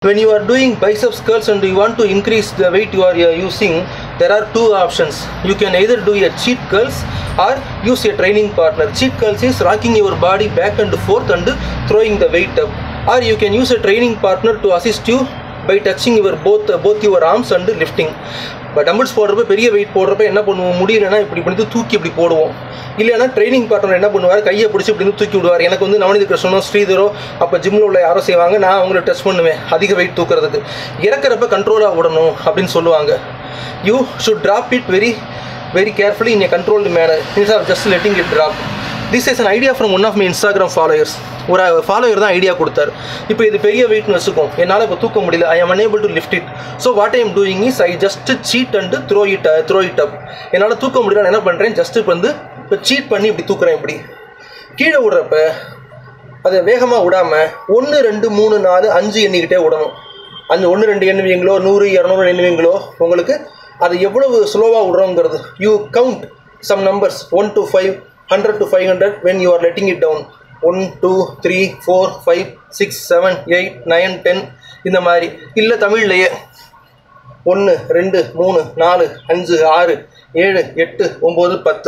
when you are doing biceps curls and you want to increase the weight you are uh, using there are two options you can either do a cheat curls or use a training partner cheat curls is rocking your body back and forth and throwing the weight up or you can use a training partner to assist you by touching your both both your arms and lifting இப்போ dumbbells போடுறப்ப பெரிய wait போடுறப்ப என்ன பண்ணுவோம் முடியலன்னா இப்படி பண்ணி தூக்கி இப்படி போடுவோம் இல்லைன்னா ட்ரைனிங் பார்ட்னர் என்ன பண்ணுவார் கையை பிடிச்சி இப்படி வந்து தூக்கி விடுவார் எனக்கு வந்து நவநீத கிருஷ்ணனோ ஸ்ரீதரோ அப்போ ஜிம்மில் உள்ள யாரோ செய்வாங்க நான் அவங்கள டச் பண்ணுவேன் அதிக வெயிட் தூக்குறதுக்கு இறக்குறப்ப கண்ட்ரோலாக விடணும் அப்படின்னு சொல்லுவாங்க you should drop it very very carefully in a controlled manner instead of just letting it drop this is an idea from one of my Instagram followers ஒரு ஃபாலோயர் தான் ஐடியா கொடுத்தார் இப்போ இது பெரிய வெயிட்னு வச்சுக்கோம் என்னால் இப்போ தூக்க முடியல I am unable to lift it so what I am doing is I just sit and throw it throw it up என்னால் தூக்க முடியல நான் என்ன பண்ணுறேன் ஜஸ்ட் இப்போ வந்து இப்போ சீட் பண்ணி இப்படி தூக்குறேன் இப்படி கீழே விடுறப்ப அதை வேகமாக விடாமல் ஒன்று ரெண்டு மூணு நாலு அஞ்சு எண்ணிக்கிட்டே விடணும் அஞ்சு ஒன்று ரெண்டு எண்ணுவீங்களோ நூறு இரநூறு எண்ணுவீங்களோ உங்களுக்கு அது எவ்வளவு ஸ்லோவாக விடுறோங்கிறது you count some numbers one to five hundred to five hundred when you are letting it down one two three four five six seven eight nine ten இந்த மாதிரி இல்லை தமிழ்லையே ஒன்று ரெண்டு மூணு நாலு அஞ்சு ஆறு ஏழு எட்டு ஒம்பது பத்து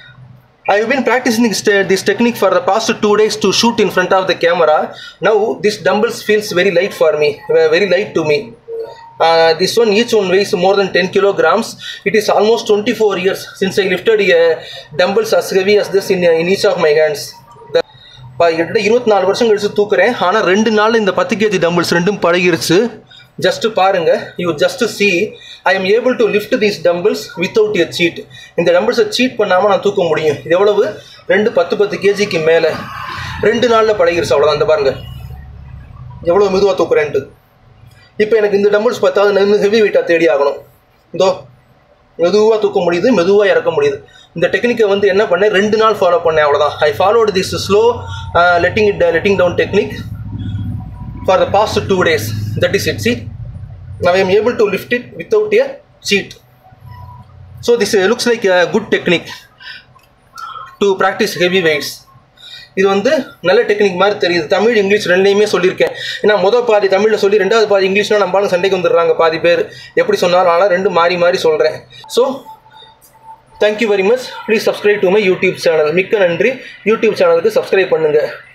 I have been practicing this, this technique for the past two days to shoot in front of the camera. Now this dumbbells feels very light for me, very light to me. Uh, this one each one weighs more than 10 kilograms. It is almost 24 years since I lifted a dumbbells as heavy as this in, in each of my hands. The- இப்போ கிட்டத்தட்ட இருபத்தி நாலு வருஷம் கழிச்சு தூக்குறேன் ஆனால் ரெண்டு நாள் இந்த பத்து கேஜி டம்பிள்ஸ் ரெண்டும் பழகிருச்சு ஜஸ்ட் பாருங்க you just see I am able to lift these dumbbells without a seat இந்த டம்பிள்ஸை சீட் பண்ணாமல் நான் தூக்க முடியும் இது எவ்வளவு ரெண்டு பத்து பத்து கேஜிக்கு மேலே ரெண்டு நாளில் பழகிருச்சு அவ்வளோதான் இந்த பாருங்க எவ்வளோ மெதுவாக தூக்குறேன்ட்டு இப்போ எனக்கு இந்த டம்பிள்ஸ் பத்தாவது நான் ஹெவி வெயிட்டாக தேடி ஆகணும் இதோ மெதுவாக தூக்க முடியுது மெதுவாக இறக்க முடியுது இந்த டெக்னிக்கை வந்து என்ன பண்ணேன் ரெண்டு நாள் ஃபாலோ பண்ணேன் அவ்வளோதான் I followed this slow letting it letting down technique for the past two days that is it see now I am able to lift it without a cheat. So this uh, looks like a good technique to practice heavy weights. இது வந்து நல்ல technique மாதிரி தெரியுது Tamil English ரெண்டையுமே சொல்லியிருக்கேன் ஏன்னா மொதல் பாதி தமிழில் சொல்லி ரெண்டாவது பாதி இங்கிலீஷ்னா நம்மளால சண்டைக்கு வந்துடுறாங்க பாதி பேர் எப்படி சொன்னாலும் ஆனால் ரெண்டு மாறி மாறி சொல்கிறேன் so thank you very much please subscribe to my YouTube channel மிக்க நன்றி யூடியூப் சேனலுக்கு சப்ஸ்கிரைப் பண்ணுங்கள்